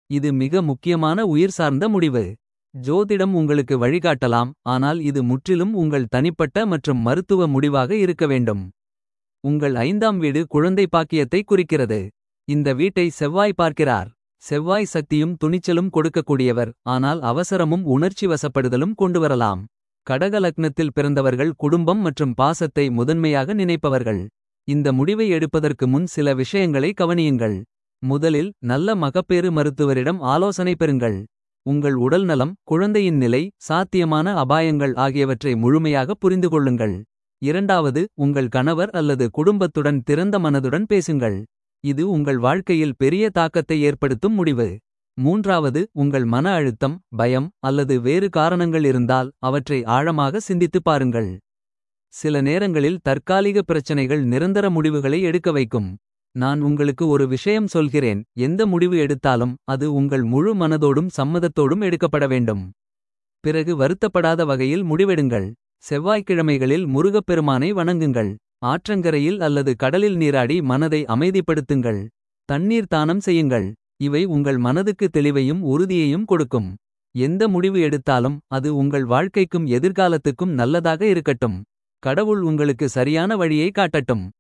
இது மிக முக்கியமான உயிர் சார்ந்த முடிவு. ஜோதிடம் உங்களுக்கு வழிகாட்டலாம் ஆனால் இது முற்றிலும் உங்கள் தனிப்பட்ட மற்றும் மருத்துவ முடிவாக இருக்க வேண்டும். உங்கள் ஐந்தாம் வீடு குழந்தை பாக்கியத்தை குறிக்கிறது. இந்த வீட்டை செவ்வாய் பார்க்கிறார். செவ்வாய் சக்தியும் துணிச்சலும் கொடுக்கக்கூடியவர் ஆனால் அவசரமும் உணர்ச்சி வசப்படுதலும் கொண்டுவரலாம். கடக லக்னத்தில் பிறந்தவர்கள் குடும்பம் மற்றும் பாசத்தை முதன்மையாக நினைப்பவர்கள். இந்த முடிவை எடுப்பதற்கு முன் சில விஷயங்களை கவனியுங்கள். முதலில் நல்ல மகப்பேறு மருத்துவரிடம் ஆலோசனை பெறுங்கள். உங்கள் உடல்நலம் குழந்தையின் நிலை சாத்தியமான அபாயங்கள் ஆகியவற்றை முழுமையாக புரிந்து கொள்ளுங்கள். இரண்டாவது உங்கள் கணவர் அல்லது குடும்பத்துடன் திறந்த மனதுடன் பேசுங்கள். இது உங்கள் வாழ்க்கையில் பெரிய தாக்கத்தை ஏற்படுத்தும் முடிவு. மூன்றாவது உங்கள் மன அழுத்தம் பயம் அல்லது வேறு காரணங்கள் இருந்தால் அவற்றை ஆழமாக சிந்தித்துப் பாருங்கள். சில நேரங்களில் தற்காலிக பிரச்சனைகள் நிரந்தர முடிவுகளை எடுக்க வைக்கும். நான் உங்களுக்கு ஒரு விஷயம் சொல்கிறேன் எந்த முடிவு எடுத்தாலும் அது உங்கள் முழு மனதோடும் சம்மதத்தோடும் எடுக்கப்பட வேண்டும். பிறகு வருத்தப்படாத வகையில் முடிவெடுங்கள். செவ்வாய்க்கிழமைகளில் முருகப்பெருமானை வணங்குங்கள். ஆற்றங்கரையில் அல்லது கடலில் நீராடி மனதை அமைதிப்படுத்துங்கள். தண்ணீர் தானம் செய்யுங்கள். இவை உங்கள் மனதுக்கு தெளிவையும் உறுதியையும் கொடுக்கும். எந்த முடிவு எடுத்தாலும் அது உங்கள் வாழ்க்கைக்கும் எதிர்காலத்துக்கும் நல்லதாக இருக்கட்டும். கடவுள் உங்களுக்கு சரியான வழியை காட்டட்டும்.